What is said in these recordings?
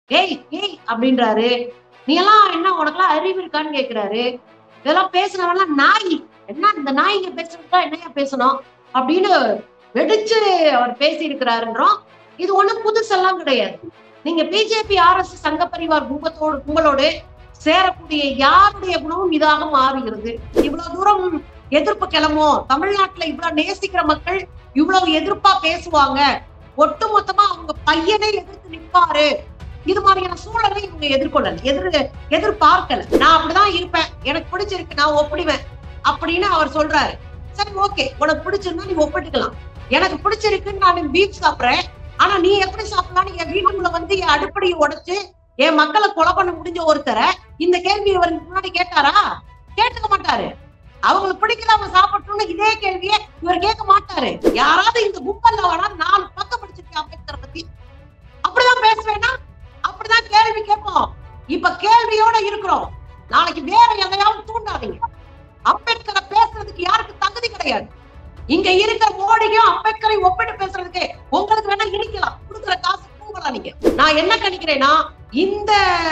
ஏய் ஏய் அப்படின்றாரு நீ எல்லாம் என்ன உனக்கெல்லாம் அறிவு இருக்கான்னு கேக்குறாரு இதெல்லாம் பேசுனவெல்லாம் நாய் என்ன இந்த நாய்ங்க பேசுறதுக்கா என்னையா பேசணும் அப்படின்னு வெடிச்சு அவர் பேசி இருக்கிறாருன்றோம் இது ஒண்ணும் புதுசெல்லாம் கிடையாது நீங்க பிஜேபி ஆர்எஸ் சங்க பரிவார் கும்பத்தோடு கும்பலோடு சேரக்கூடிய யாருடைய குணமும் இதாக மாறுகிறது இவ்வளவு தூரம் எதிர்ப்பு கிளம்பும் தமிழ்நாட்டுல இவ்வளவு நேசிக்கிற மக்கள் இவ்வளவு எதிர்ப்பா பேசுவாங்க ஒட்டு மொத்தமா அவங்க பையனை எதிர்த்து நிற்பாரு இது மாதிரியான சூழலை இவங்க எதிர்கொள்ளல எதிர் எதிர்பார்க்கல நான் அப்படிதான் இருப்பேன் எனக்கு பிடிச்சிருக்கு நான் ஒப்பிடுவேன் அப்படின்னு அவர் சொல்றாரு சரி ஓகே உனக்கு பிடிச்சிருந்தா நீ ஒப்பிட்டுக்கலாம் எனக்கு பிடிச்சிருக்குன்னு நான் பீஃப் சாப்பிடுறேன் ஆனா நீ எப்படி சாப்பிடலாம்னு என் வீட்டுக்குள்ள வந்து என் அடுப்படியை உடைச்சு என் மக்களை கொலை பண்ண முடிஞ்ச ஒருத்தரை இந்த கேள்வி இவர் முன்னாடி கேட்டாரா கேட்டுக்க மாட்டாரு அவங்களுக்கு பிடிக்கல அவங்க சாப்பிட்டோம்னு இதே கேள்வியை இவர் கேட்க மாட்டாரு யாராவது இந்த கும்பல்ல வேணா நாலு பக்கம் படிச்சிருக்கேன் அம்பேத்கரை பத்தி அப்படிதான் பேசுவேன்னா அப்படிதான் கேள்வி கேட்போம் இப்ப கேள்வியோட இருக்கிறோம் நாளைக்கு வேற எதையாவது தூண்டாதீங்க அம்பேத்கரை பேசுறதுக்கு யாருக்கு தகுதி கிடையாது இங்க இருக்கிற மோடியும் அம்பேத்கரை ஒப்பிட்டு பேசுறதுக்கு உங்களுக்கு வேணா இடிக்கலாம் கொடுக்குற காசு தூங்கலாம் நீங்க நான் என்ன கணிக்கிறேன்னா இந்த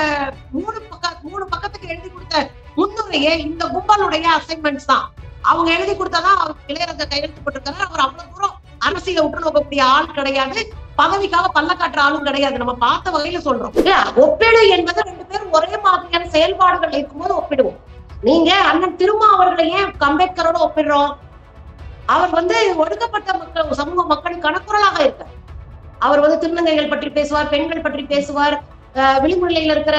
மூணு பக்க மூணு பக்கத்துக்கு எழுதி கொடுத்த முன்னுரையே இந்த கும்பலுடைய அசைன்மெண்ட்ஸ் தான் அவங்க எழுதி கொடுத்தாதான் அவர் இளையராஜா கையெழுத்து போட்டிருக்காரு அவர் அவ்வளவு தூரம் அரசியல விட்டு நோக்கக்கூடிய ஆள் கிடையாது பதவிக்காக பல்ல காட்டுற ஆளும் கிடையாது நம்ம பார்த்த வகையில சொல்றோம் இல்ல, ஒப்பீடு என்பது ரெண்டு பேரும் ஒரே மாதிரியான செயல்பாடுகள் இருக்கும்போது ஒப்பிடுவோம் நீங்க அண்ணன் திருமா அவர்களை ஏன் அம்பேத்கரோட ஒப்பிடுறோம் அவர் வந்து ஒடுக்கப்பட்ட மக்கள் சமூக மக்களுக்கான குரலாக இருக்கார் அவர் வந்து திருநங்கைகள் பற்றி பேசுவார் பெண்கள் பற்றி பேசுவார் அஹ் விளிம்புநிலையில இருக்கிற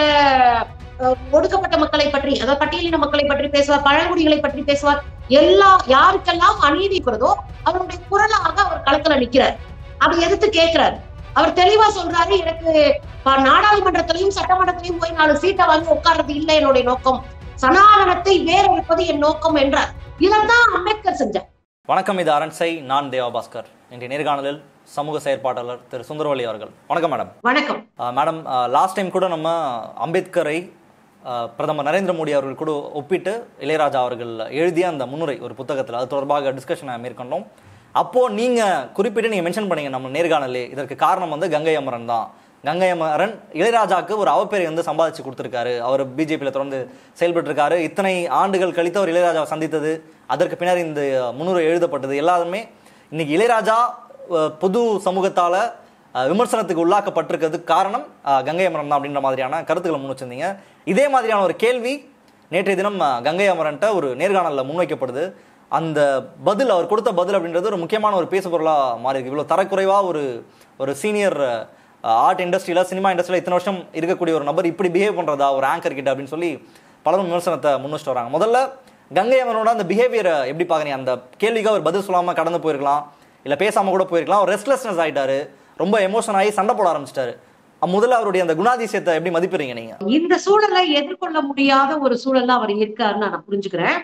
அஹ், ஒடுக்கப்பட்ட மக்களை பற்றி அதாவது பட்டியலின மக்களை பற்றி பேசுவார் பழங்குடிகளை பற்றி பேசுவார் எல்லா யாருக்கெல்லாம் அநீதி இருக்கிறதோ அவருடைய குரலாக அவர் களத்துல நிக்கிறார் அதை எதிர்த்து கேட்கிறார் அவர் தெளிவா சொல்றாரு எனக்கு ப- நாடாளுமன்றத்திலையும் சட்டமன்றத்திலையும் போய் நாலு சீட்டை வாங்கி உட்கார்றது இல்லை என்னுடைய நோக்கம் சனாதனத்தை வேறறுப்பது என் நோக்கம் என்றார் இதைத்தான் அம்பேத்கர் செஞ்சார் வணக்கம் இது அரண்சை நான் தேவாபாஸ்கர் இன்றைய நேர்காணலில் சமூக செயற்பாட்டாளர் திரு சுந்தரவல்லி அவர்கள் வணக்கம் மேடம் வணக்கம் அஹ் மேடம் லாஸ்ட் டைம் கூட நம்ம அம்பேத்கரை அஹ், பிரதமர் நரேந்திர மோடி அவர்கள் கூட ஒப்பிட்டு இளையராஜா அவர்கள் எழுதிய அந்த முன்னுரை ஒரு புத்தகத்தில் அது தொடர்பாக டிஸ்கஷனை மேற்கொண்டோம் அப்போ நீங்க குறிப்பிட்டு நீங்க மென்ஷன் பண்ணீங்க நம்ம நேர்காணலே இதற்கு காரணம் வந்து கங்கை அமரன் தான் கங்கை அமரன் இளையராஜாக்கு ஒரு அவப்பேரை வந்து சம்பாதிச்சு கொடுத்துருக்காரு அவர் பிஜேபியில் தொடர்ந்து செயல்பட்டு இருக்காரு இத்தனை ஆண்டுகள் கழித்து அவர் இளையராஜாவை சந்தித்தது அதற்கு பின்னர் இந்த முன்னுரை எழுதப்பட்டது எல்லாருமே இன்னைக்கு இளையராஜா அஹ், பொது சமூகத்தால அஹ், விமர்சனத்துக்கு உள்ளாக்கப்பட்டிருக்கிறதுக்கு காரணம் அஹ், கங்கை அமரன் தான் அப்படின்ற மாதிரியான கருத்துக்களை முன் வச்சிருந்தீங்க இதே மாதிரியான ஒரு கேள்வி நேற்றைய தினம் அஹ், கங்கை அமரன்ட்ட ஒரு நேர்காணலில் முன்வைக்கப்படுது அந்த பதில் அவர் கொடுத்த பதில் அப்படின்றது ஒரு முக்கியமான ஒரு பேசு பொருளாக மாறி இருக்கு இவ்வளோ தரக்குறைவா ஒரு ஒரு சீனியர் ஆர்ட் இண்டஸ்ட்ரியில் சினிமா இண்டஸ்ட்ரியில் இத்தனை வருஷம் இருக்கக்கூடிய ஒரு நபர் இப்படி பிஹேவ் பண்ணுறதா ஒரு ஆங்கர் கிட்ட அப்படின்னு சொல்லி பலரும் விமர்சனத்தை முன் வச்சுட்டு வராங்க முதல்ல கங்கை அமரனோட அந்த பிஹேவியரை எப்படி பார்க்குறீங்க அந்த கேள்விக்கு அவர் பதில் சொல்லாமல் கடந்து போயிருக்கலாம் இல்லை பேசாமல் கூட போயிருக்கலாம் அவர் ரெஸ்ட்லெஸ்னஸ் ஆயிட்டாரு ரொம்ப எமோஷன் ஆகி சண்டை போட ஆரம்பிச்சிட்டாரு முதல்ல அவருடைய அந்த குணாதிசயத்தை எப்படி மதிப்பிடுறீங்க நீங்க இந்த சூழலை எதிர்கொள்ள முடியாத ஒரு சூழல்ல அவர் இருக்காருன்னு நான் புரிஞ்சுக்கிறேன்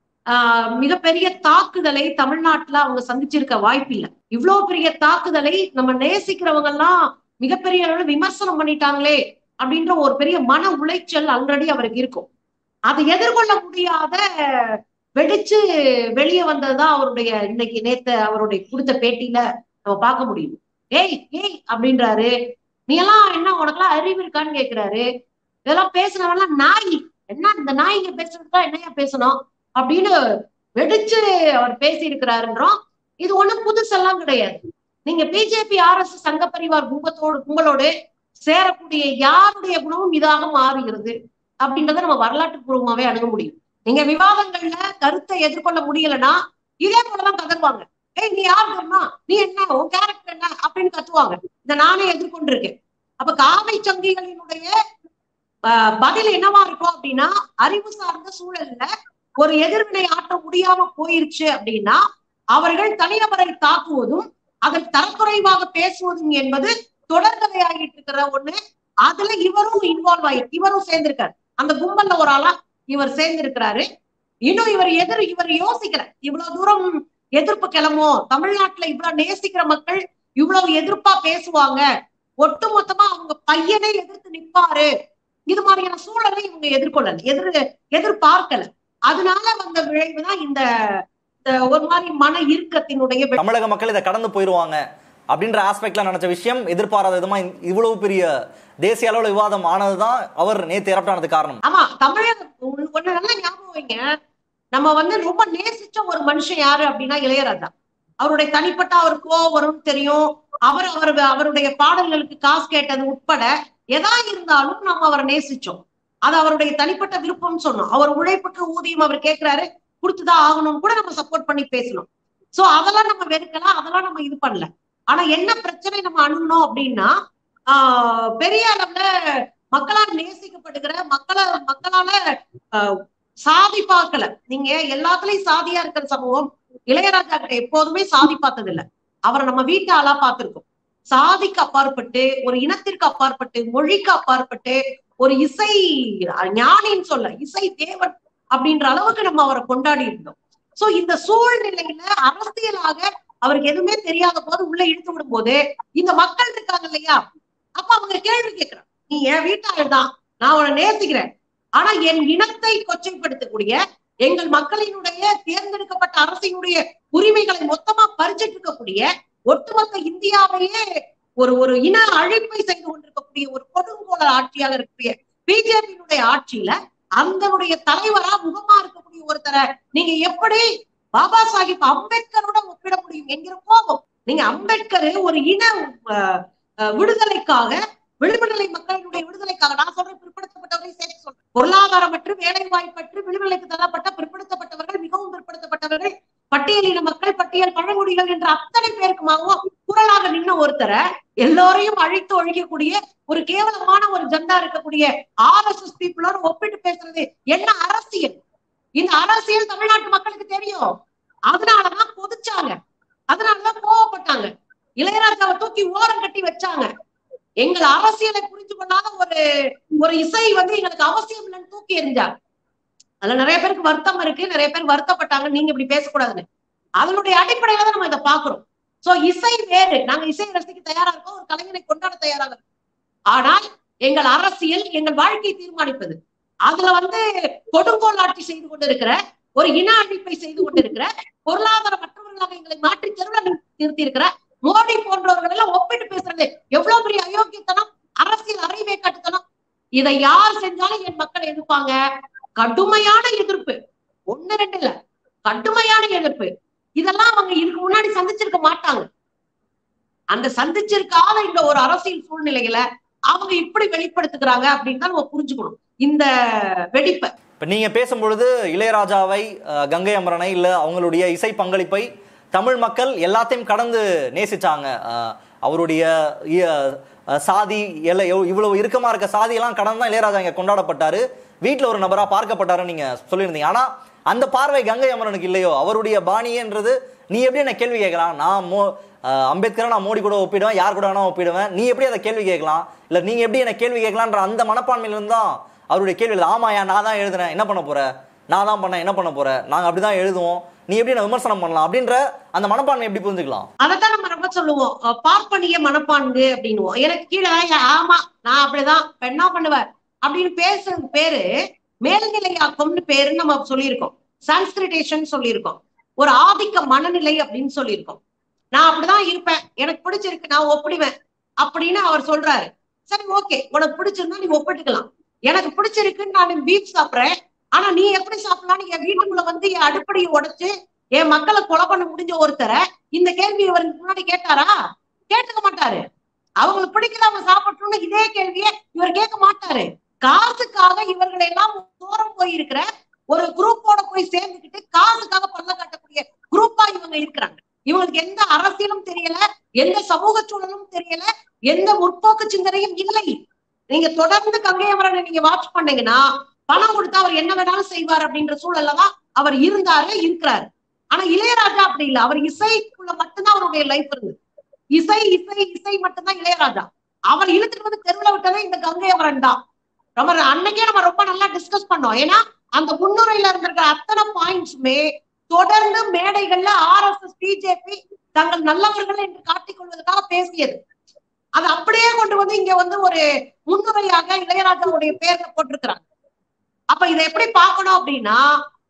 ஆஹ் மிகப்பெரிய தாக்குதலை தமிழ்நாட்டுல அவங்க சந்திச்சிருக்க வாய்ப்பில்லை இவ்வளவு பெரிய தாக்குதலை நம்ம நேசிக்கிறவங்க எல்லாம் மிகப்பெரிய அளவுல விமர்சனம் பண்ணிட்டாங்களே அப்படின்ற ஒரு பெரிய மன உளைச்சல் ஆல்ரெடி அவருக்கு இருக்கும் அதை எதிர்கொள்ள முடியாத வெடிச்சு வெளியே வந்ததுதான் அவருடைய இன்னைக்கு நேத்து அவருடைய கொடுத்த பேட்டியில நம்ம பார்க்க முடியும் ஏய் ஏய் அப்படின்றாரு நீ எல்லாம் என்ன உனக்கெல்லாம் அறிவு இருக்கான்னு கேக்குறாரு இதெல்லாம் பேசுனவெல்லாம் நாய் என்ன இந்த நாய்ங்க பேசுறதுக்கா என்னையா பேசணும் அப்படின்னு வெடிச்சு அவர் பேசி இருக்கிறாருன்றோம் இது ஒண்ணும் புதுசெல்லாம் கிடையாது நீங்க பிஜேபி ஆர்எஸ் சங்க பரிவார் கும்பத்தோடு கும்பலோடு சேரக்கூடிய யாருடைய குணமும் இதாக மாறுகிறது அப்படின்றத நம்ம வரலாற்று பூர்வமாவே அணுக முடியும் நீங்க விவாதங்கள்ல கருத்தை எதிர்கொள்ள முடியலன்னா இதே போலதான் கதறுவாங்க ஏய் நீ யார் தெரியுமா நீ என்ன உன் கேரக்டர் என்ன அப்படின்னு கத்துவாங்க இதை நானே எதிர்கொண்டிருக்கேன் அப்ப காவை சங்கிகளினுடைய ஆஹ், பதில் என்னவா இருக்கும் அப்படின்னா அறிவு சார்ந்த சூழல்ல ஒரு எதிர்வினை ஆற்ற முடியாம போயிருச்சு அப்படின்னா அவர்கள் தனிநபரை தாக்குவதும் அதில் தரக்குறைவாக பேசுவதும் என்பது தொடர்கதையாகிட்டு இருக்கிற ஒண்ணு அதுல இவரும் இன்வால்வ் ஆகி இவரும் சேர்ந்திருக்காரு அந்த கும்பல்ல ஒரு ஆளா இவர் சேர்ந்திருக்கிறாரு இன்னும் இவர் எதிர் இவர் யோசிக்கல இவ்வளவு தூரம் எதிர்ப்பு கிளம்பும் தமிழ்நாட்டுல இவ்வளவு நேசிக்கிற மக்கள் இவ்வளவு எதிர்ப்பா பேசுவாங்க ஒட்டு மொத்தமா அவங்க பையனை எதிர்த்து நிப்பாரு இது மாதிரியான சூழலை இவங்க எதிர்கொள்ளல எதிர் எதிர்பார்க்கல அதனால வந்த விளைவுதான் இந்த இந்த ஒரு மாதிரி மன இறுக்கத்தினுடைய வெ- தமிழக மக்கள் இதை கடந்து போயிருவாங்க அப்படின்ற ஆஸ்பெக்ட்ல நினைச்ச விஷயம் எதிர்பாராத விதமா இந்த- இவ்வளவு பெரிய தேசிய அளவுல விவாதம் ஆனதுதான் அவர் நேத்து எரப்ட் ஆனது காரணம் ஆமா தமிழக ஒண்ணு ஒண்ணு நல்லா ஞாபகம் வைங்க நம்ம வந்து ரொம்ப நேசிச்ச ஒரு மனுஷன் யாரு அப்படின்னா இளையராஜா அவருடைய தனிப்பட்ட அவர் கோவம் வரும்னு தெரியும் அவர் அவர் அவருடைய பாடல்களுக்கு காசு கேட்டது உட்பட எதா இருந்தாலும் நம்ம அவரை நேசிச்சோம் அது அவருடைய தனிப்பட்ட விருப்பம்னு சொன்னோம் அவர் உழைப்புக்கு ஊதியம் அவர் கேட்கிறாரு கொடுத்துதான் ஆகணும்னு கூட நம்ம சப்போர்ட் பண்ணி பேசணும் சோ அதெல்லாம் நம்ம வெறுக்கலாம் அதெல்லாம் நம்ம இது பண்ணல ஆனா என்ன பிரச்சனை நம்ம அணுகணும் அப்படின்னா ஆஹ் பெரிய அளவுல மக்களால் நேசிக்கப்படுகிற மக்கள மக்களால ஆஹ் சாதி பார்க்கல நீங்க எல்லாத்துலயும் சாதியா இருக்கிற சமூகம் இளையராஜா கிட்ட எப்போதுமே சாதி பார்த்தது இல்ல அவரை நம்ம வீட்டு ஆளா பார்த்திருக்கோம் சாதிக்கு அப்பாற்பட்டு ஒரு இனத்திற்கு அப்பாற்பட்டு மொழிக்கு அப்பாற்பட்டு ஒரு இசை ஞானின்னு சொல்ல இசை தேவன் அப்படின்ற அளவுக்கு நம்ம அவரை கொண்டாடி இருந்தோம் சோ இந்த சூழ்நிலையில அரசியலாக அவருக்கு எதுவுமே தெரியாத போது உள்ள இழுத்து விடும் போது இந்த மக்கள் இருக்காங்க இல்லையா அப்ப அவங்க கேள்வி கேட்கிறாங்க நீ என் வீட்டாளர் தான் நான் உன்னை நேசிக்கிறேன் ஆனா என் இனத்தை கொச்சைப்படுத்தக்கூடிய எங்கள் மக்களினுடைய தேர்ந்தெடுக்கப்பட்ட அரசினுடைய உரிமைகளை மொத்தமா பறிச்சிட்டு இருக்கக்கூடிய ஒட்டுமொத்த இந்தியாவையே ஒரு ஒரு இன அழிப்பை செய்து கொண்டிருக்கக்கூடிய ஒரு கொடுங்கோல ஆட்சியாக இருக்கக்கூடிய பிஜேபியினுடைய ஆட்சியில அந்தனுடைய தலைவரா முகமா இருக்கக்கூடிய ஒருத்தரை நீங்க எப்படி பாபா சாஹிப் அம்பேத்கரோட ஒப்பிட முடியும் என்கிற கோபம் நீங்க அம்பேத்கர் ஒரு இன அஹ், அஹ், விடுதலைக்காக விடுதலை மக்களினுடைய விடுதலைக்காக நான் சொல்றேன் பிற்படுத்தப்பட்டவரை சேர்த்து சொல்றேன் பொருளாதாரமற்று வேலை வாய்ப்பற்று விடுதலைக்கு தள்ளப்பட்ட பிற்படுத்தப்பட்டவர்கள் மிகவும் பிற்படுத்தப்பட்டவர்கள் பட்டியலின மக்கள் பட்டியல் பழங்குடிகள் என்ற அத்தனை பேருக்குமாகவும் குரலாக நின்ன ஒருத்தரை எல்லோரையும் அழித்து ஒழிக்கக்கூடிய ஒரு கேவலமான ஒரு ஜெண்டா இருக்கக்கூடிய ஆர் எஸ் எஸ் பீப்புளோட ஒப்பிட்டு பேசுறது என்ன அரசியல் இந்த அரசியல் தமிழ்நாட்டு மக்களுக்கு தெரியும் அதனாலதான் கொதிச்சாங்க அதனாலதான் கோவப்பட்டாங்க இளையராஜாவை தூக்கி ஓரம் கட்டி வச்சாங்க எங்கள் அரசியலை புரிஞ்சு கொள்ளாத ஒரு ஒரு இசை வந்து எங்களுக்கு அவசியம் இல்லைன்னு தூக்கி எறிஞ்சாங்க அதுல நிறைய பேருக்கு வருத்தம் இருக்கு நிறைய பேர் வருத்தப்பட்டாங்க நீங்க இப்படி பேசக்கூடாதுன்னு அதனுடைய அடிப்படையில தான் நம்ம இதை பாக்குறோம் சோ இசை வேறு நாங்க இசை ரசிக்க தயாரா இருக்கோம் ஒரு கலைஞனை கொண்டாட தயாராக இருக்கோம் ஆனால் எங்கள் அரசியல் எங்கள் வாழ்க்கையை தீர்மானிப்பது அதுல வந்து கொடுங்கோல் ஆட்சி செய்து கொண்டிருக்கிற ஒரு இன அழிப்பை செய்து கொண்டிருக்கிற பொருளாதார மற்றவர்களாக எங்களை மாற்றி தெருவில் நிறுத்தி இருக்கிற மோடி போன்றவர்கள் எல்லாம் ஒப்பிட்டு பேசுறது எவ்வளவு பெரிய அயோக்கியத்தனம் அரசியல் அறிவை கட்டுத்தனம் இதை யார் செஞ்சாலும் என் மக்கள் எதிர்ப்பாங்க கடுமையான எதிர்ப்பு ஒண்ணு ரெண்டு இல்ல கடுமையான எதிர்ப்பு இதெல்லாம் அவங்க இதுக்கு முன்னாடி சந்திச்சிருக்க மாட்டாங்க அந்த சந்திச்சிருக்காத இந்த ஒரு அரசியல் சூழ்நிலையில அவங்க இப்படி வெளிப்படுத்துகிறாங்க அப்படின்னு தான் நம்ம புரிஞ்சுக்கணும் இந்த வெடிப்பை இப்ப நீங்க பேசும்பொழுது இளையராஜாவை அஹ், கங்கை அமரனை இல்ல அவங்களுடைய இசை பங்களிப்பை தமிழ் மக்கள் எல்லாத்தையும் கடந்து நேசிச்சாங்க அஹ், அவருடைய இ- அஹ், சாதி எல்லை எவ்வ- இவ்வளவு இறுக்கமா இருக்க சாதியெல்லாம் கடந்து தான் இளையராஜா இங்க கொண்டாடப்பட்டாரு வீட்டுல ஒரு நபரா பார்க்கப்பட்டாருன்னு நீங்க சொல்லியிருந்தீங்க ஆனா அந்த பார்வை கங்கை அமரனுக்கு இல்லையோ அவருடைய பாணியன்றது நீ எப்படி என்ன கேள்வி கேட்கலாம் நான் மோ அஹ், அம்பேத்கரை நான் மோடி கூட ஒப்பிடுவேன் யார் கூட வேணா ஒப்பிடுவேன் நீ எப்படி அதை கேள்வி கேட்கலாம் இல்ல நீங்க எப்படி என்ன கேள்வி கேட்கலான்ற அந்த மனப்பான்மையில இருந்து தான் அவருடைய கேள்வி இல்லை. ஆமாயா நான் தான் எழுதுனேன் என்ன பண்ண போற நான் தான் பண்ணேன் என்ன பண்ண போற நாங்க அப்படிதான் எழுதுவோம் நீ எப்படி என்ன விமர்சனம் பண்ணலாம் அப்படின்ற அந்த மனப்பான்மை எப்படி புரிஞ்சுக்கலாம் அதைத்தான் நம்ம ரொம்ப சொல்லுவோம் அஹ் பார்ப்பனிய மனப்பான்கு அப்படின்னுவோம் எனக்கு கீழே "ஏ, ஆமா நான் அப்படிதான் இப்ப என்ன பண்ணுவேன் அப்படின்னு பேசுறது பேரு மேல்நிலையாக்கம்னு பேருன்னு நம்ம சொல்லியிருக்கோம் சான்ஸ்கிரிட்டேஷன் சொல்லியிருக்கோம் ஒரு ஆதிக்க மனநிலை அப்படின்னு சொல்லியிருக்கோம் நான் அப்படிதான் இருப்பேன் எனக்கு பிடிச்சிருக்கு நான் ஒப்பிடுவேன் அப்படின்னு அவர் சொல்றாரு சரி ஓகே உனக்கு பிடிச்சிருந்தா நீ ஒப்பிட்டுக்கலாம் எனக்கு பிடிச்சிருக்குன்னு நான் பீஃப் சாப்பிடுறேன் ஆனா நீ எப்படி சாப்பிடலாம்னு என் வீட்டுக்குள்ள வந்து என் அடுப்படியை உடைச்சு என் மக்களை கொலை பண்ண முடிஞ்ச ஒருத்தரை இந்த கேள்வி இவர் முன்னாடி கேட்டாரா கேட்டுக்க மாட்டாரு அவங்களுக்கு பிடிக்குது அவங்க சாப்பிட்டோம்னு இதே கேள்வியை இவர் கேட்க மாட்டாரு காசுக்காக இவர்களை எல்லாம் தூரம் போயிருக்கிற ஒரு குரூப்போட போய் சேர்ந்துக்கிட்டு காசுக்காக பல்ல காட்டக்கூடிய குரூப்பா இவங்க இருக்கிறாங்க இவங்களுக்கு எந்த அரசியலும் தெரியல எந்த சமூக சூழலும் தெரியல எந்த முற்போக்கு சிந்தனையும் இல்லை நீங்க தொடர்ந்து கங்கை அமரனை நீங்க வாட்ச் பண்ணீங்கன்னா பணம் கொடுத்தா அவர் என்ன வேணாலும் செய்வார் அப்படின்ற சூழல்ல தான் அவர் இருந்தாரு இருக்கிறாரு ஆனா இளையராஜா அப்படி இல்ல அவர் இசைக்குள்ள மட்டும்தான் அவருடைய லைஃப் இருந்தது இசை இசை இசை மட்டும்தான் இளையராஜா அவர் இழுத்துட்டு வந்து தெருவுல விட்டதே இந்த கங்கை அமரன் தான் நம்ம அன்னைக்கே நம்ம ரொம்ப நல்லா டிஸ்கஸ் பண்ணோம் ஏன்னா அந்த முன்னுரையில இருந்திருக்கிற அத்தனை பாயிண்ட்ஸுமே தொடர்ந்து மேடைகள்ல ஆர் எஸ் எஸ் பிஜேபி தங்கள் நல்லவர்கள் என்று காட்டிக் கொள்வதற்காக பேசியது அது அப்படியே கொண்டு வந்து இங்க வந்து ஒரு முன்னுரையாக இளையராஜாவுடைய பேர்ல போட்டிருக்கிறாங்க அப்ப இதை எப்படி பார்க்கணும் அப்படின்னா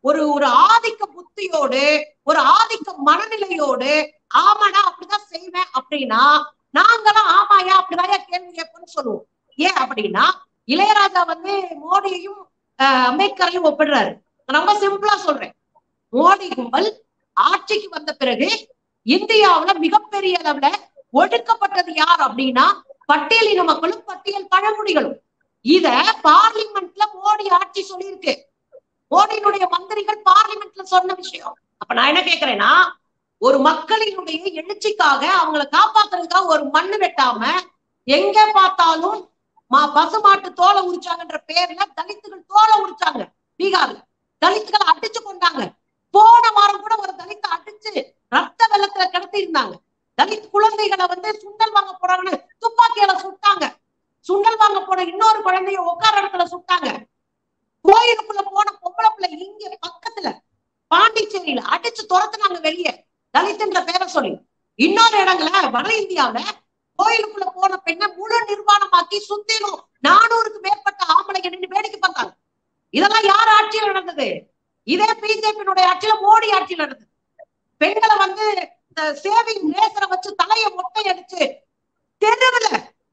ஒரு ஒரு ஆதிக்க புத்தியோடு ஒரு ஆதிக்க மனநிலையோடு ஆமாடா அப்படிதான் செய்வேன் அப்படின்னா நாங்களும் ஆமாயா அப்படிதான் கேள்வி கேட்போம்னு சொல்லுவோம் ஏன் அப்படின்னா இளையராஜா வந்து மோடியையும் அஹ், அம்பேத்கரையும் ஒப்பிடுறாரு ரொம்ப சிம்பிளா சொல்றேன் மோடி கும்பல் ஆட்சிக்கு வந்த பிறகு இந்தியாவுல மிகப்பெரிய அளவுல ஒடுக்கப்பட்டது யார் அப்படின்னா பட்டியலின மக்களும் பட்டியல் பழங்குடிகளும் இத பார்லிமெண்ட்ல மோடி ஆட்சி சொல்லியிருக்கு மோடியினுடைய மந்திரிகள் பார்லிமெண்ட்ல சொன்ன விஷயம் அப்ப நான் என்ன கேக்குறேன்னா ஒரு மக்களினுடைய எழுச்சிக்காக அவங்கள காப்பாத்துறதுக்காக ஒரு மண்ணு வெட்டாம எங்க பார்த்தாலும் மா பசுமாட்டு தோலை உரிச்சாங்கன்ற பேர்ல தலித்துகள் தோலை உரிச்சாங்க பீகார்ல தலித்துகளை அடிச்சு கொண்டாங்க போன வாரம் கூட ஒரு தலித்தை அடிச்சு ரத்த வெள்ளத்துல கடத்தி இருந்தாங்க தலித் குழந்தைகளை வந்து சுண்டல் வாங்க போறாங்கன்னு துப்பாக்கியால சுட்டாங்க சுண்டல் வாங்க போன இன்னொரு குழந்தைய உட்கார இடத்துல சுட்டாங்க கோயிலுக்குள்ள போன பொம்பளை பிள்ளை இங்க பக்கத்துல பாண்டிச்சேரியில அடிச்சு துரத்துனாங்க வெளியே தலித்துன்ற பேரை சொல்லி இன்னொரு இடங்கள வட இந்தியாவுல கோயிலுக்குள்ள போன பெண்ணை முழு நிர்வாணமாக்கி சுத்திலும் நானூறுக்கு மேற்பட்ட ஆம்பளைங்க நின்று வேடிக்கை பார்த்தாங்க இதெல்லாம் யார் ஆட்சியில் நடந்தது இதே பிஜேபியினுடைய ஆட்சியில மோடி ஆட்சியில் நடந்தது பெண்களை வந்து இந்த சேவிங் ரேசரை வச்சு தலைய மொட்டை அடிச்சு தெருவுல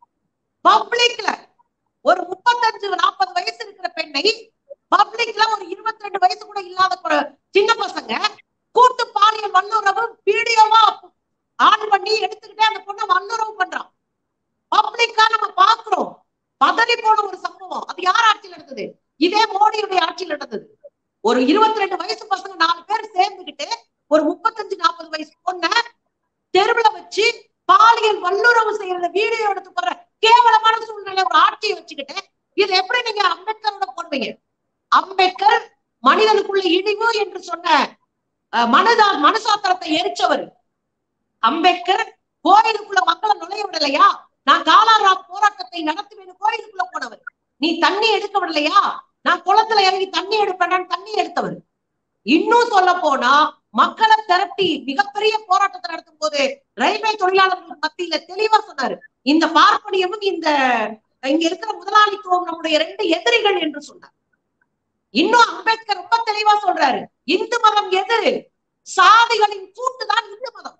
பப்ளிக்ல ஒரு முப்பத்தஞ்சு நாற்பது வயசு இருக்கிற பெண்ணை பப்ளிக்ல ஒரு இருபத்தி ரெண்டு வயசு கூட இல்லாத ஒரு சின்ன பசங்க கூட்டு பாலியல் வல்லுறவு வீடியோவா ஆன் பண்ணி எடுத்துக்கிட்டே அந்த பொண்ணை வல்லுறவு பண்றான் பப்ளிக்கா நம்ம பாக்குறோம் பதறி போன ஒரு சம்பவம் அது யார் ஆட்சியில் நடந்தது இதே மோடியுடைய ஆட்சியில் நடந்தது ஒரு இருபத்தி ரெண்டு வயசு பசங்க நாலு பேர் சேர்ந்துகிட்டு ஒரு முப்பத்தஞ்சு நாற்பது வயசு பொண்ண தெருவுல வச்சு பாலியல் வல்லுறவு செய்யறத வீடியோ எடுத்து போற கேவலமான சூழ்நிலை ஒரு ஆட்சியை வச்சுக்கிட்டு இது எப்படி நீங்க அம்பேத்கரோட போடுவீங்க அம்பேத்கர் மனிதனுக்குள்ள இழிவு என்று சொன்ன அஹ், மனதா மனசாத்திரத்தை எரிச்சவர் அம்பேத்கர் கோயிலுக்குள்ள மக்களை நுழைய விடலையா நான் காலாரா போராட்டத்தை நடத்துவேன் கோயிலுக்குள்ள போனவர் நீ தண்ணி எடுக்க விடலையா நான் குளத்துல இறங்கி தண்ணி எடுப்பேன் தண்ணி எடுத்தவர் இன்னும் சொல்ல போனா மக்களை திரட்டி மிகப்பெரிய போராட்டத்தை நடத்தும் போது ரயில்வே தொழிலாளர்கள் மத்தியில தெளிவா சொன்னாரு இந்த பார்ப்பனியமும் இந்த இங்க இருக்கிற முதலாளித்துவம் நம்முடைய ரெண்டு எதிரிகள் என்று சொன்னார் இன்னும் அம்பேத்கர் ரொம்ப தெளிவா சொல்றாரு இந்து மதம் எது சாதிகளின் கூட்டு தான் இந்து மதம்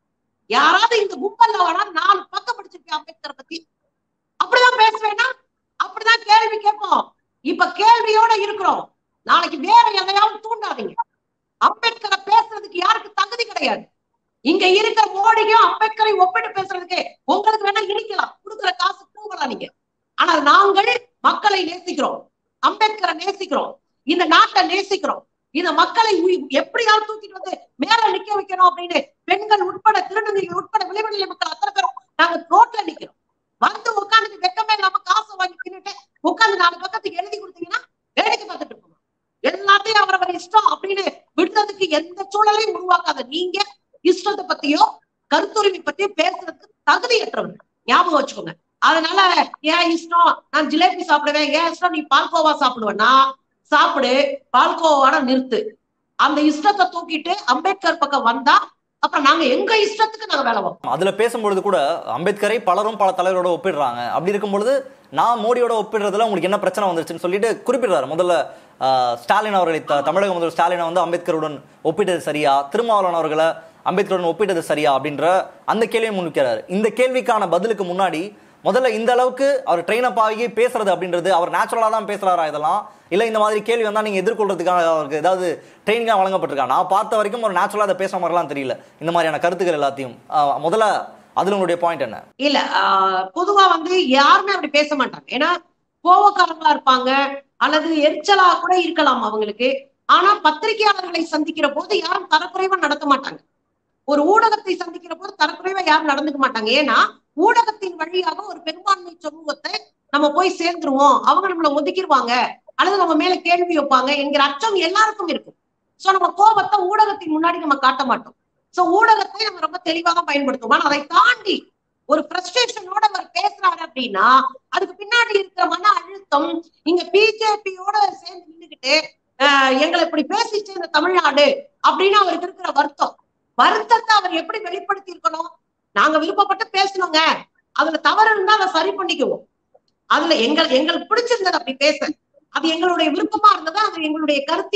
யாராவது இந்த கும்பல்ல வரா நாலு பக்கம் படிச்சிருக்கேன் அம்பேத்கரை பத்தி அப்படிதான் பேசுவேன்னா அப்படிதான் கேள்வி கேட்போம் இப்ப கேள்வியோட இருக்கிறோம் நாளைக்கு வேற எதையாவது தூண்டாதீங்க அம்பேத்கரை பேசுறதுக்கு யாருக்கு தகுதி கிடையாது இங்க இருக்கிற மோடியும் அம்பேத்கரை ஒப்பிட்டு பேசுறதுக்கு உங்களுக்கு வேணா இடிக்கலாம் கொடுக்குற காசு தூங்கலாம் நீங்க ஆனால் நாங்கள் மக்களை நேசிக்கிறோம் அம்பேத்கரை நேசிக்கிறோம் இந்த நாட்டை நேசிக்கிறோம் இந்த மக்களை உய்- எப்படியாவது தூக்கிட்டு வந்து மேல நிக்க வைக்கணும் அப்படின்னு பெண்கள் உட்பட திருநங்கைகள் உட்பட விளைவெளியில மக்கள் அத்தனை பேரும் நாங்க ரோட்ல நிக்கிறோம் வந்து உட்கார்ந்து வெக்கமே இல்லாம காசை வாங்கி தின்னுட்டு உட்கார்ந்து நாலு பக்கத்துக்கு எழுதி கொடுத்தீங்கன்னா வேடிக்கை பார்த்துட்டு இருக்கோம் எல்லாத்தையும் அவரவர் இஷ்டம் அப்படின்னு விடுறதுக்கு எந்த சூழலையும் உருவாக்காத நீங்க இஷ்டத்தை பத்தியோ கருத்துரிமை பத்தியோ பேசுறதுக்கு தகுதியற்றவங்க ஞாபகம் வச்சுக்கோங்க அதனால ஏன் இஷ்டம் நான் ஜிலேபி சாப்பிடுவேன் ஏன் இஷ்டம் நீ பால்கோவா சாப்பிடுவேன்னா சாப்பிடு பால்கோவாட நிறுத்து அந்த இஷ்டத்தை தூக்கிட்டு அம்பேத்கர் பக்கம் வந்தா அப்புறம் நாங்க எங்க இஷ்டத்துக்கு நாங்க வேலை பார்ப்போம் அதுல பேசும்பொழுது கூட அம்பேத்கரை பலரும் பல தலைவரோட ஒப்பிடுறாங்க அப்படி இருக்கும்பொழுது நான் மோடியோட ஒப்பிடுறதுல உங்களுக்கு என்ன பிரச்சனை வந்துருச்சுன்னு சொல்லிட்டு குறிப்பிடுறாரு முதல்ல ஆஹ், ஸ்டாலின் அவர்களை த- தமிழக முதல்வர் ஸ்டாலினை வந்து அம்பேத்கருடன் ஒப்பிட்டது சரியா திருமாவளவன் அவர்களை அம்பேத்கருடன் ஒப்பிட்டது சரியா அப்படின்ற அந்த கேள்வியை முன்வைக்கிறாரு இந்த கேள்விக்கான பதிலுக்கு முன்னாடி முதல்ல இந்த அளவுக்கு அவர் ட்ரெயின் அப் ஆகி பேசுறது அப்படின்றது அவர் நேச்சுரலா தான் பேசுறாரா இதெல்லாம் இல்ல இந்த மாதிரி கேள்வி வந்தா நீங்க எதிர்கொள்றதுக்காக அவருக்கு ஏதாவது ட்ரைனிங்கா வழங்கப்பட்டிருக்கா நான் பார்த்த வரைக்கும் ஒரு நேச்சுரலா அதை பேசுற மாதிரிலாம் தெரியல இந்த மாதிரியான கருத்துக்கள் எல்லாத்தையும் ஆஹ் முதல்ல அதுல உங்களுடைய பாயிண்ட் என்ன இல்ல ஆஹ் பொதுவா வந்து யாருமே அப்படி பேச மாட்டாங்க ஏன்னா கோவக்காரங்களா இருப்பாங்க அல்லது எரிச்சலா கூட இருக்கலாம் அவங்களுக்கு ஆனா பத்திரிகையாளர்களை சந்திக்கிற போது யாரும் தரக்குறைவா நடத்த மாட்டாங்க ஒரு ஊடகத்தை சந்திக்கிற போது தரக்குறைவா யாரும் நடந்துக்க மாட்டாங்க ஏன்னா ஊடகத்தின் வழியாக ஒரு பெரும்பான்மை சமூகத்தை நம்ம போய் சேர்ந்துருவோம் அவங்க நம்மள ஒதுக்கிடுவாங்க அல்லது நம்ம மேல கேள்வி வைப்பாங்க என்கிற அச்சம் எல்லாருக்கும் இருக்கும் சோ நம்ம கோபத்தை ஊடகத்தின் முன்னாடி நம்ம காட்ட மாட்டோம் சோ ஊடகத்தை நம்ம ரொம்ப தெளிவா தான் பயன்படுத்துவோம் ஆனா அதை தாண்டி ஒரு ஃப்ரஸ்ட்ரேஷனோட அவர் பேசுறாரு அப்படின்னா அதுக்கு பின்னாடி இருக்கிற மன அழுத்தம் இங்க பிஜேபியோட சேர்ந்து நின்றுகிட்டு ஆஹ் எங்களை இப்படி பேசிச்சு இந்த தமிழ்நாடு அப்படின்னு அவருக்கு இருக்கிற வருத்தம் வருத்தத்தை அவர் எப்படி வெளிப்படுத்தி இருக்கணும் நாங்க விருப்பப்பட்டு பேசணுங்க அதுல தவறு இருந்தா அதை சரி பண்ணிக்குவோம் அதுல எங்கள் எங்களுக்கு பிடிச்சிருந்தது அப்படி பேச அது எங்களுடைய விருப்பமா இருந்தது அது எங்களுடைய கருத்தியல்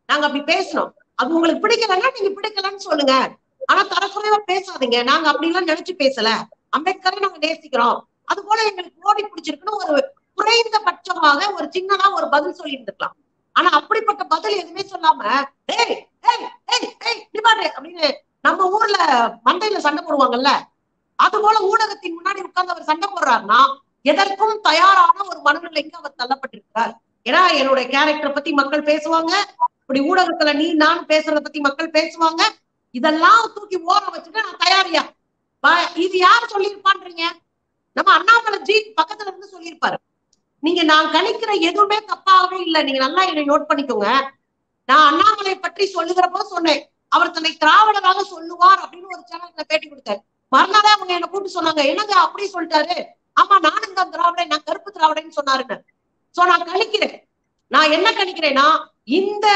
நாங்க அப்படி பேசணும் அது உங்களுக்கு பிடிக்கலன்னா நீங்க பிடிக்கலன்னு சொல்லுங்க ஆனா தரக்குறைவா பேசாதீங்க நாங்க அப்படி எல்லாம் நினைச்சு பேசல அம்பேத்கரை நாங்க நேசிக்கிறோம் அது போல எங்களுக்கு மோடி பிடிச்சிருக்குன்னு ஒரு குறைந்தபட்சமாக ஒரு சின்னதா ஒரு பதில் சொல்லி இருந்திருக்கலாம் ஆனா அப்படிப்பட்ட பதில் எதுவுமே சொல்லாம ஏய் ஏய் ஏய் ஏய் நிப்பாட்டு அப்படின்னு நம்ம ஊர்ல மண்டையில சண்டை போடுவாங்கல்ல அது போல ஊடகத்தின் முன்னாடி உட்கார்ந்து அவர் சண்டை போடுறாருன்னா எதற்கும் தயாரான ஒரு மனநிலைக்கு அவர் தள்ளப்பட்டிருக்கிறார் ஏன்னா என்னுடைய கேரக்டர் பத்தி மக்கள் பேசுவாங்க இப்படி ஊடகத்துல நீ நான் பேசுறத பத்தி மக்கள் பேசுவாங்க இதெல்லாம் தூக்கி ஓர வச்சுட்டு நான் தயாரியா ப- இது யார் சொல்லியிருப்பான்றீங்க நம்ம அண்ணாமலை ஜி பக்கத்துல இருந்து சொல்லியிருப்பாரு நீங்க நான் கணிக்கிற எதுவுமே தப்பாகவே இல்லை நீங்க நல்லா என்னை நோட் பண்ணிக்கோங்க நான் அண்ணாமலை பற்றி சொல்லுகிற போது சொன்னேன் அவர் தன்னை திராவிடராக சொல்லுவார் அப்படின்னு ஒரு சேனல்ல பேட்டி கொடுத்தாரு மறுநாளே அவங்க என்ன கூப்பிட்டு சொன்னாங்க என்னங்க அப்படி சொல்லிட்டாரு ஆமா நானும் தான் திராவிடன் நான் கருப்பு திராவிடன்னு சொன்னாருன்னு சோ நான் கணிக்கிறேன் நான் என்ன கணிக்கிறேன்னா இந்த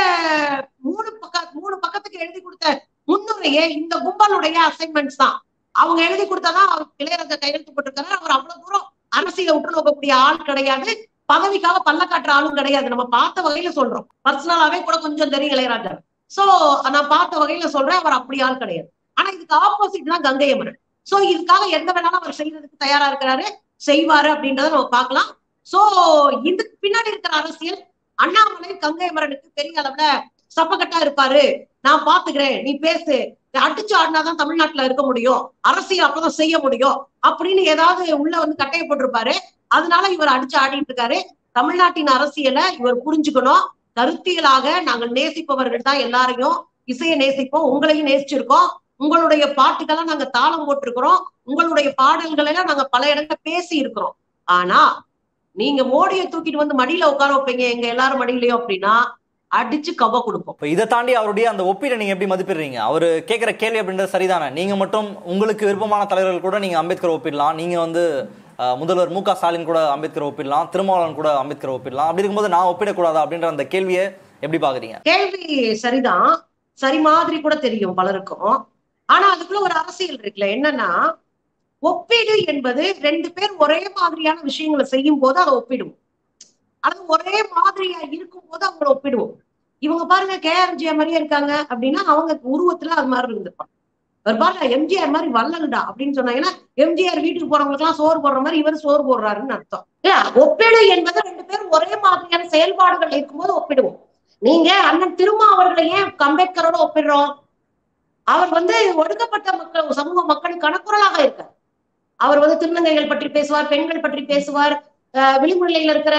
மூணு பக்க மூணு பக்கத்துக்கு எழுதி கொடுத்த முன்னுரையே இந்த கும்பலுடைய அசைன்மெண்ட்ஸ் தான் அவங்க எழுதி கொடுத்தாதான் அவர் இளையராஜா கையெழுத்து போட்டிருக்காரு அவர் அவ்வளவு தூரம் அரசியல உற்று நோக்கக்கூடிய ஆள் கிடையாது பதவிக்காக பல்ல காட்டுற ஆளும் கிடையாது நம்ம பார்த்த வகையில சொல்றோம் பர்சனலாவே கூட கொஞ்சம் தெரியும் இளையராஜா சோ நான் பார்த்த வகையில சொல்றேன் அவர் அப்படி ஆள் கிடையாது ஆனா இதுக்கு ஆப்போசிட் தான் கங்கை அமரன் சோ இதுக்காக எந்த வேணாலும் அவர் செய்யறதுக்கு தயாரா இருக்கிறாரு செய்வாரு அப்படின்றத நம்ம பார்க்கலாம் சோ இதுக்கு பின்னாடி இருக்கிற அரசியல் அண்ணாமலை கங்கை அமரனுக்கு பெரிய அளவுல சப்பக்கட்டா இருப்பாரு நான் பாத்துக்கிறேன் நீ பேசு அடிச்சு ஆடினாதான் தமிழ்நாட்டுல இருக்க முடியும் அரசியல் அப்பதான் செய்ய முடியும் அப்படின்னு ஏதாவது உள்ள வந்து கட்டைய போட்டிருப்பாரு அதனால இவர் அடிச்சு ஆடிட்டு இருக்காரு தமிழ்நாட்டின் அரசியலை இவர் புரிஞ்சுக்கணும் கருத்தியலாக நாங்கள் நேசிப்பவர்கள் தான் எல்லாரையும் இசையை நேசிப்போம் உங்களையும் நேசிச்சிருக்கோம் உங்களுடைய பாட்டுக்கெல்லாம் நாங்க தாளம் போட்டிருக்கிறோம் உங்களுடைய பாடல்களை எல்லாம் நாங்க பல இடங்கள்ல பேசி இருக்கிறோம் ஆனா நீங்க மோடியை தூக்கிட்டு வந்து மடியில உட்கார வைப்பீங்க எங்க எல்லாரும் மடியிலயும் அப்படின்னா அடிச்சு கவ கொடுப்போம் இப்போ இதை தாண்டி அவருடைய அந்த ஒப்பீடை நீங்க எப்படி மதிப்பிடுறீங்க அவர் கேட்குற கேள்வி அப்படின்றது சரிதானே நீங்க மட்டும் உங்களுக்கு விருப்பமான தலைவர்கள் கூட நீங்க அம்பேத்கர் ஒப்பிடலாம் நீங்க வந்து அஹ், முதல்வர் மு க ஸ்டாலின் கூட அம்பேத்கர் ஒப்பிடலாம் திருமாவளவன் கூட அம்பேத்கர் ஒப்பிடலாம் அப்படி இருக்கும்போது நான் ஒப்பிடக்கூடாதா அப்படின்ற அந்த கேள்வியை எப்படி பாக்குறீங்க கேள்வி சரிதான் சரி மாதிரி கூட தெரியும் பலருக்கும் ஆனா அதுக்குள்ள ஒரு அரசியல் இருக்குல்ல என்னன்னா ஒப்பீடு என்பது ரெண்டு பேர் ஒரே மாதிரியான விஷயங்களை செய்யும் போது அதை ஒப்பிடுவோம் அது ஒரே மாதிரியா இருக்கும் போது அவங்கள ஒப்பிடுவோம் இவங்க பாருங்க கேஆர்ஜிஆர் மாதிரியே இருக்காங்க அப்படின்னா அவங்க உருவத்துல அது மாதிரி இருந்திருப்பாங்க அவர் பாருங்க எம்ஜிஆர் மாதிரி வல்லல்டா அப்படின்னு சொன்னாங்கன்னா எம்ஜிஆர் வீட்டுக்கு போறவங்களுக்கு எல்லாம் சோறு போடுற மாதிரி இவர் சோறு போடுறாருன்னு அர்த்தம் இல்ல ஒப்பீடு என்பது ரெண்டு பேரும் ஒரே மாதிரியான செயல்பாடுகள் இருக்கும்போது ஒப்பிடுவோம் நீங்க அண்ணன் திருமா அவர்களை ஏன் அம்பேத்கரோட ஒப்பிடுறோம் அவர் வந்து ஒடுக்கப்பட்ட மக்கள் சமூக மக்களுக்கான குரலாக இருக்கார் அவர் வந்து திருநங்கைகள் பற்றி பேசுவார் பெண்கள் பற்றி பேசுவார் அஹ் விளிம்புநிலையில இருக்கிற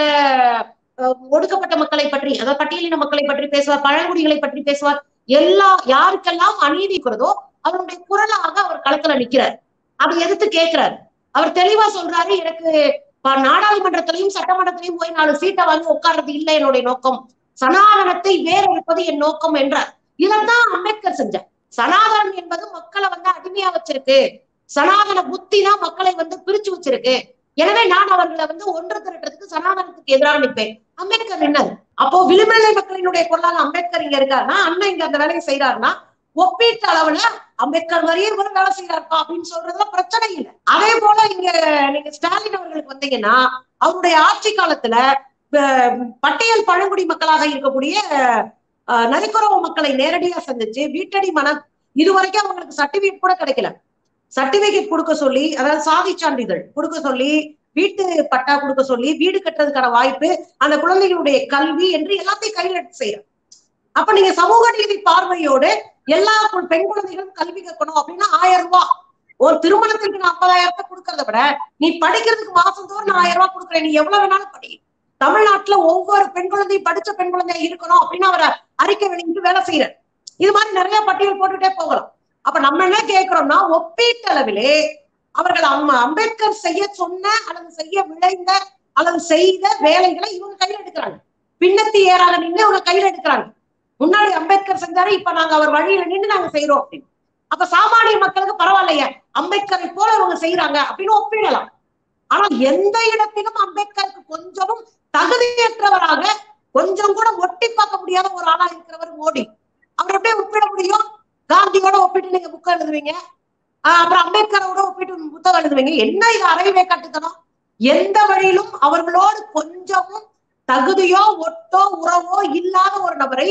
அஹ், ஒடுக்கப்பட்ட மக்களை பற்றி அதாவது பட்டியலின மக்களை பற்றி பேசுவார் பழங்குடிகளை பற்றி பேசுவார் எல்லா யாருக்கெல்லாம் அநீதி இருக்கிறதோ அவருடைய குரலாக அவர் களத்துல நிக்கிறார் அதை எதிர்த்து கேட்கிறார் அவர் தெளிவா சொல்றாரு எனக்கு ப- நாடாளுமன்றத்திலையும் சட்டமன்றத்திலையும் போய் நாலு சீட்டை வாங்கி உட்கார்றது இல்லை என்னுடைய நோக்கம் சனாதனத்தை வேறறுப்பது என் நோக்கம் என்றார் இதைத்தான் அம்பேத்கர் செஞ்சார் சனாதனம் என்பது மக்களை வந்து அடிமையா வச்சிருக்கு சனாதன புத்தி தான் மக்களை வந்து பிரிச்சு வச்சிருக்கு எனவே நான் அவர்களை வந்து ஒன்று திரட்டுறதுக்கு சனாதனத்துக்கு எதிராக நிற்பேன் அம்பேத்கர் நின்னார் அப்போ விளிம்பநிலை மக்களினுடைய குரலாக அம்பேத்கர் இங்க இருக்காருன்னா அண்ணன் இங்க அந்த வேலையை செய்யறாருன்னா ஒப்பீட்டு அளவுல அம்பேத்கர் மாதிரியே இவரும் வேலை செய்யறாருப்பா அப்படின்னு சொல்றதுல பிரச்சனை இல்லை அதே போல இங்க நீங்க ஸ்டாலின் அவர்களுக்கு வந்தீங்கன்னா அவருடைய ஆட்சி காலத்துல அஹ், பட்டியல் பழங்குடி மக்களாக இருக்கக்கூடிய அஹ், நரிக்குறவு மக்களை நேரடியா சந்திச்சு வீட்டடி மன இதுவரைக்கும் அவங்களுக்கு சர்டிபிகேட் கூட கிடைக்கல சர்டிபிகேட் கொடுக்க சொல்லி அதாவது சாதி சான்றிதழ் கொடுக்க சொல்லி வீட்டு பட்டா கொடுக்க சொல்லி வீடு கட்டுறதுக்கான வாய்ப்பு அந்த குழந்தைகளுடைய கல்வி என்று எல்லாத்தையும் கையில் எடுத்து செய்யறோம் அப்ப நீங்க சமூக நீதி பார்வையோடு எல்லா கு- பெண் குழந்தைகளும் கல்வி கற்கணும் அப்படின்னா ஆயிரம் ரூபாய் ஒரு திருமணத்திற்கு நான் ஐம்பதாயிரத்தை கொடுக்கறத விட நீ படிக்கிறதுக்கு மாசந்தோறும் நான் ஆயிரம் ரூபாய் கொடுக்குறேன் நீ எவ்வளவு வேணாலும் படி தமிழ்நாட்டுல ஒவ்வொரு பெண் குழந்தையும் படிச்ச பெண் குழந்தையா இருக்கணும் அப்படின்னு அவரை அறிக்கை வெளியிட்டு வேலை செய்யறாரு இது மாதிரி நிறைய பட்டியல் போட்டுட்டே போகலாம் அப்ப நம்ம என்ன கேட்கிறோம்னா ஒப்பீட்டளவிலே அவர்கள் அம்மா அம்பேத்கர் செய்ய சொன்ன அல்லது செய்ய விளைந்த அல்லது செய்த வேலைகளை இவங்க கையில எடுக்கிறாங்க பின்னத்தி ஏறாத நின்று இவங்க கையில எடுக்கிறாங்க முன்னாடி அம்பேத்கர் செஞ்சாரு இப்ப நாங்க அவர் வழியில நின்று நாங்க செய்யறோம் அப்படின்னு அப்ப சாமானிய மக்களுக்கு பரவாயில்லையே அம்பேத்கரை போல இவங்க செய்யறாங்க அப்படின்னு ஒப்பிடலாம் ஆனா எந்த இடத்திலும் அம்பேத்கருக்கு கொஞ்சமும் தகுதியற்றவராக கொஞ்சம் கூட ஒட்டி பார்க்க முடியாத ஒரு ஆளா இருக்கிறவர் மோடி அவர் எப்படி ஒப்பிட முடியும் காந்தியோட ஒப்பிட்டு நீங்க புக் எழுதுவீங்க ஆஹ் அப்புறம் அம்பேத்கரோட ஒப்பிட்டு புத்தகம் எழுதுவீங்க என்ன இது அறவே கட்டுத்தனம் எந்த வழியிலும் அவர்களோடு கொஞ்சமும் தகுதியோ ஒட்டோ உறவோ இல்லாத ஒரு நபரை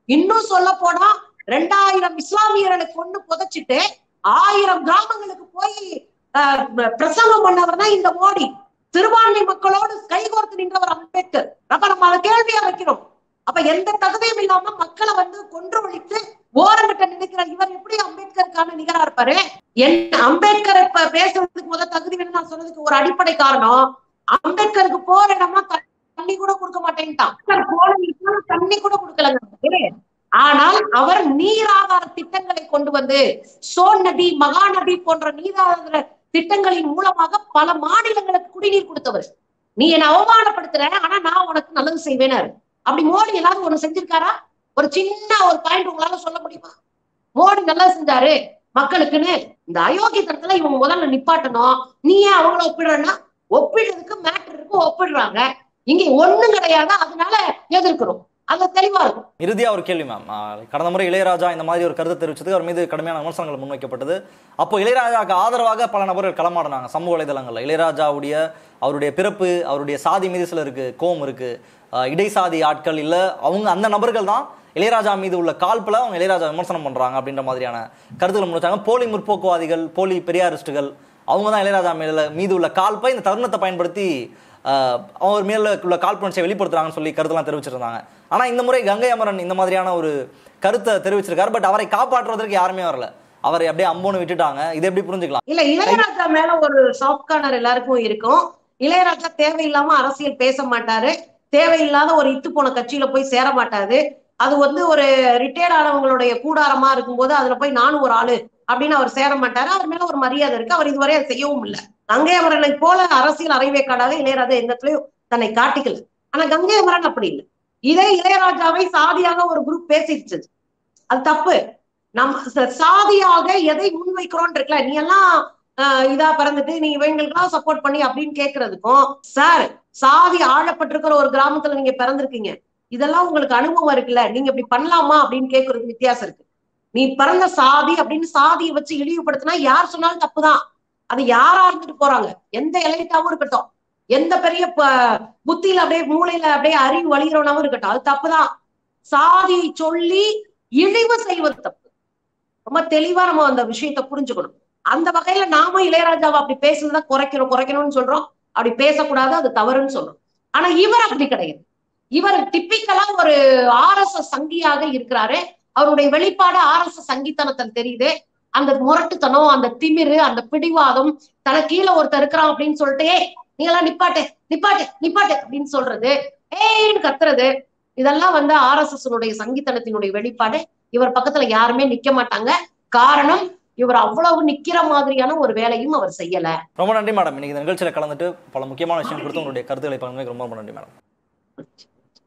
இன்னும் சொல்ல போனா ரெண்டாயிரம் இஸ்லாமியர்களை கொண்டு புதைச்சிட்டு ஆயிரம் கிராமங்களுக்கு போய் ஆஹ், பிரசங்கம் பண்ணவர் தான் இந்த மோடி சிறுபான்மை மக்களோடு கைகோர்த்து நின்றவர் அம்பேத்கர் அப்ப நம்ம அதை கேள்வியா வைக்கிறோம் அப்ப எந்த தகுதியும் இல்லாம மக்களை வந்து கொன்று ஒழித்து ஓரங்கிட்ட நினைக்கிற இவர் எப்படி அம்பேத்கருக்கான நிகரா இருப்பாரு என் அம்பேத்கர் இப்ப பேசுறதுக்கு முத தகுதி வேணும்னு நான் சொன்னதுக்கு ஒரு அடிப்படை காரணம் அம்பேத்கருக்கு போற இடமா தண்ணி கூட கொடுக்க மாட்டேன்ட்டான் அம்பேத்கர் போன இடத்துல தண்ணி கூட கொடுக்கலங்க அவருக்கு. ஆனால் அவர் நீராதார திட்டங்களை கொண்டு வந்து சோன் நதி மகாநதி போன்ற நீராதார திட்டங்களின் மூலமாக பல மாநிலங்களுக்கு குடிநீர் கொடுத்தவர் நீ என்னை அவமானப்படுத்துற ஆனா நான் உனக்கு நல்லது செய்வேனாரு அப்படி மோடி எல்லாரும் ஒண்ணு செஞ்சிருக்காரா ஒரு சின்ன ஒரு பாயிண்ட் உங்களால சொல்ல முடியுமா மோடி நல்லா செஞ்சாரு மக்களுக்குன்னு இந்த அயோக்கியத்தனத்துல இவங்க முதல்ல நிப்பாட்டணும் நீ ஏன் அவங்கள ஒப்பிடுறன்னா ஒப்பிடுறதுக்கு மேட்டர் இருக்கு ஒப்பிடுறாங்க இங்க ஒண்ணும் கிடையாது அதனால எதிர்க்கிறோம் அது தெளிவா இருக்கும் இறுதியா ஒரு கேள்வி மேம் கடந்த முறை இளையராஜா இந்த மாதிரி ஒரு கருத்து தெரிவிச்சதுக்கு அவர் மீது கடுமையான விமர்சனங்கள் முன்வைக்கப்பட்டது அப்போ இளையராஜாவுக்கு ஆதரவாக பல நபர்கள் களமாடினாங்க சமூக வலைதளங்கள்ல இளையராஜாவுடைய அவருடைய பிறப்பு அவருடைய சாதி மீது சிலருக்கு கோவம் இருக்கு அஹ் இடைசாதி ஆட்கள் இல்ல அவங்க அந்த நபர்கள் தான் இளையராஜா மீது உள்ள காழ்ப்புல அவங்க இளையராஜா விமர்சனம் பண்றாங்க அப்படின்ற மாதிரியான கருத்துக்கள் முன்வச்சாங்க போலி முற்போக்குவாதிகள் போலி பெரியாரிஸ்டுகள் அவங்க தான் இளையராஜா மேல மீது உள்ள காழ்ப்பை இந்த தருணத்தை பயன்படுத்தி ஆஹ் அவர் மேல உள்ள காழ்ப்புணர்ச்சியை வெளிப்படுத்துறாங்கன்னு சொல்லி கருத்தெல்லாம் தெரிவிச்சிருந்தாங்க ஆனா இந்த முறை கங்கை அமரன் இந்த மாதிரியான ஒரு கருத்தை தெரிவிச்சிருக்காரு பட் அவரை காப்பாற்றுவதற்கு யாருமே வரல அவரை அப்படியே அம்போன்னு விட்டுட்டாங்க இதை எப்படி புரிஞ்சுக்கலாம் இல்ல இளையராஜா மேல ஒரு சாஃப்ட் கார்னர் எல்லாருக்கும் இருக்கும் இளையராஜா தேவையில்லாம அரசியல் பேச மாட்டாரு தேவையில்லாத ஒரு இத்து போன கட்சியில போய் சேர மாட்டாரு அது வந்து ஒரு ரிட்டையர்ட் ஆனவங்களுடைய கூடாரமா இருக்கும்போது அதுல போய் நானும் ஒரு ஆளு அப்படின்னு அவர் சேர மாட்டாரு அவர் மேல ஒரு மரியாதை இருக்கு அவர் இதுவரை அதை செய்யவும் இல்லை கங்கை அமரனை போல அரசியல் அரைவேக்காடாக இளையராஜா எந்த இடத்துலயும் தன்னை காட்டிக்கல ஆனா கங்கை அமரன் அப்படி இல்லை இதே இளையராஜாவை சாதியாக ஒரு குரூப் பேசிடுச்சு அது தப்பு நம்ம ச- சாதியாக எதை முன்வைக்கிறோம் இருக்குல்ல நீ எல்லாம் ஆஹ், இதா பிறந்துட்டு நீ இவங்களுக்கெல்லாம் சப்போர்ட் பண்ணி அப்படின்னு கேக்குறதுக்கும் சார் சாதி ஆழப்பட்டிருக்கிற ஒரு கிராமத்துல நீங்க பிறந்திருக்கீங்க இதெல்லாம் உங்களுக்கு அனுபவம் இருக்குல்ல நீங்க இப்படி பண்ணலாமா அப்படின்னு கேக்குறதுக்கு வித்தியாசம் இருக்கு நீ பிறந்த சாதி அப்படின்னு சாதியை வச்சு இழிவுபடுத்தினா யார் சொன்னாலும் தப்புதான் அது யாரா இருந்துட்டு போறாங்க எந்த எலைட்டாவும் இருக்கட்டும் எந்த பெரிய ப- புத்தியில அப்படியே மூளையில அப்படியே அறிவு வழிகிறவனாவும் இருக்கட்டும் அது தப்புதான் சாதியை சொல்லி இழிவு செய்வது தப்பு ரொம்ப தெளிவா நம்ம அந்த விஷயத்தை புரிஞ்சுக்கணும் அந்த வகையில நாம இளையராஜாவை அப்படி பேசுனதை குறைக்கணும் குறைக்கணும்னு சொல்றோம் அப்படி பேசக்கூடாது அது தவறுன்னு சொல்றோம் ஆனா இவர் அப்படி கிடையாது இவர் டிப்பிக்கலா ஒரு ஆர்எஸ்எஸ் சங்கியாக இருக்கிறாரு அவருடைய வெளிப்பாடு ஆர்எஸ்எஸ் சங்கித்தனத்தில் தெரியுது அந்த முரட்டுத்தனம் அந்த திமிரு அந்த பிடிவாதம் தனக்கு கீழே ஒருத்தர் இருக்கிறான் அப்படின்னு சொல்லிட்டு ஏய் நீங்களாம் நிப்பாட்டு நிப்பாட்டு நிப்பாட்டு அப்படின்னு சொல்றது ஏன்னு கத்துறது இதெல்லாம் வந்து ஆர்எஸ்எஸ் சங்கித்தனத்தினுடைய வெளிப்பாடு இவர் பக்கத்துல யாருமே நிக்க மாட்டாங்க காரணம் இவர் அவ்வளவு நிக்கிற மாதிரியான ஒரு வேலையும் அவர் செய்யல ரொம்ப நன்றி மேடம் இன்னைக்கு இந்த நிகழ்ச்சியில கலந்துட்டு பல முக்கியமான விஷயம் கொடுத்து உங்களுடைய கருத்துக்களை பகிர்ந்ததுக்கு ரொம்ப ரொம்ப நன்றி மேடம்